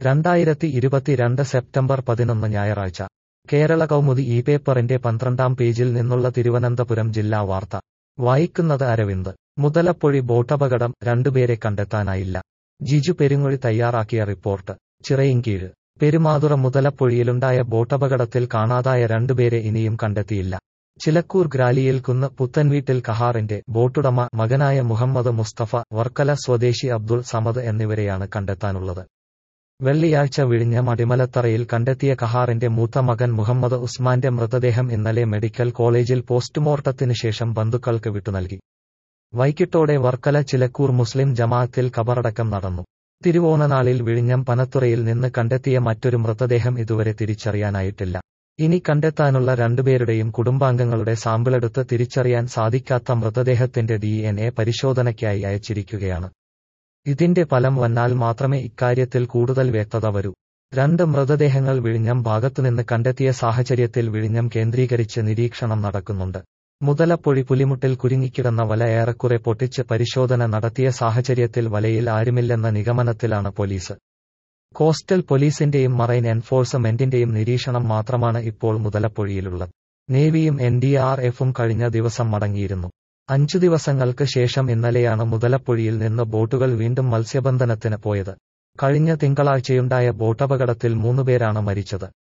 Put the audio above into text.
രണ്ടായിരത്തി ഇരുപത്തിരണ്ട് സെപ്റ്റംബർ പതിനൊന്ന് ഞായറാഴ്ച കേരള കൗമുദി ഈ പേപ്പറിന്റെ പന്ത്രണ്ടാം പേജിൽ നിന്നുള്ള തിരുവനന്തപുരം ജില്ലാ വാർത്ത വായിക്കുന്നത് അരവിന്ദ് മുതലപ്പൊഴി ബോട്ടപകടം രണ്ടുപേരെ കണ്ടെത്താനായില്ല ജിജു പെരുങ്ങൊഴി തയ്യാറാക്കിയ റിപ്പോർട്ട് ചിറയിൻകീഴ് പെരുമാതുറ മുതലപ്പൊഴിയിലുണ്ടായ ബോട്ടപകടത്തിൽ കാണാതായ രണ്ടുപേരെ ഇനിയും കണ്ടെത്തിയില്ല ചിലക്കൂർ ഗ്രാലിയിൽ കുന്ന് പുത്തൻവീട്ടിൽ കഹാറിന്റെ ബോട്ടുടമ മകനായ മുഹമ്മദ് മുസ്തഫ വർക്കല സ്വദേശി അബ്ദുൾ സമദ് എന്നിവരെയാണ് കണ്ടെത്താനുള്ളത് വെള്ളിയാഴ്ച വിഴിഞ്ഞം അടിമലത്തറയിൽ കണ്ടെത്തിയ കഹാറിന്റെ മൂത്ത മകൻ മുഹമ്മദ് ഉസ്മാന്റെ മൃതദേഹം ഇന്നലെ മെഡിക്കൽ കോളേജിൽ പോസ്റ്റ്മോർട്ടത്തിന് ശേഷം ബന്ധുക്കൾക്ക് വിട്ടുനൽകി വൈകിട്ടോടെ വർക്കല ചിലക്കൂർ മുസ്ലിം ജമാഅത്തിൽ കബറടക്കം നടന്നു തിരുവോണനാളിൽ വിഴിഞ്ഞം പനത്തുറയിൽ നിന്ന് കണ്ടെത്തിയ മറ്റൊരു മൃതദേഹം ഇതുവരെ തിരിച്ചറിയാനായിട്ടില്ല ഇനി കണ്ടെത്താനുള്ള രണ്ടുപേരുടെയും കുടുംബാംഗങ്ങളുടെ സാമ്പിളെടുത്ത് തിരിച്ചറിയാൻ സാധിക്കാത്ത മൃതദേഹത്തിന്റെ ഡി എൻ എ പരിശോധനയ്ക്കായി അയച്ചിരിക്കുകയാണ് ഇതിന്റെ ഫലം വന്നാൽ മാത്രമേ ഇക്കാര്യത്തിൽ കൂടുതൽ വ്യക്തത വരൂ രണ്ട് മൃതദേഹങ്ങൾ വിഴിഞ്ഞം ഭാഗത്തുനിന്ന് കണ്ടെത്തിയ സാഹചര്യത്തിൽ വിഴിഞ്ഞം കേന്ദ്രീകരിച്ച് നിരീക്ഷണം നടക്കുന്നുണ്ട് മുതലപ്പൊഴി പുലിമുട്ടിൽ കുരുങ്ങിക്കിടന്ന വല ഏറെക്കുറെ പൊട്ടിച്ച് പരിശോധന നടത്തിയ സാഹചര്യത്തിൽ വലയിൽ ആരുമില്ലെന്ന നിഗമനത്തിലാണ് പോലീസ് കോസ്റ്റൽ പോലീസിന്റെയും മറൈൻ എൻഫോഴ്സ്മെന്റിന്റെയും നിരീക്ഷണം മാത്രമാണ് ഇപ്പോൾ മുതലപ്പൊഴിയിലുള്ളത് നേവിയും എൻ ഡി ആർ എഫും കഴിഞ്ഞ ദിവസം മടങ്ങിയിരുന്നു അഞ്ചു ദിവസങ്ങൾക്ക് ശേഷം ഇന്നലെയാണ് മുതലപ്പൊഴിയിൽ നിന്ന് ബോട്ടുകൾ വീണ്ടും മത്സ്യബന്ധനത്തിന് പോയത് കഴിഞ്ഞ തിങ്കളാഴ്ചയുണ്ടായ ബോട്ടപകടത്തിൽ മൂന്നുപേരാണ് മരിച്ചത്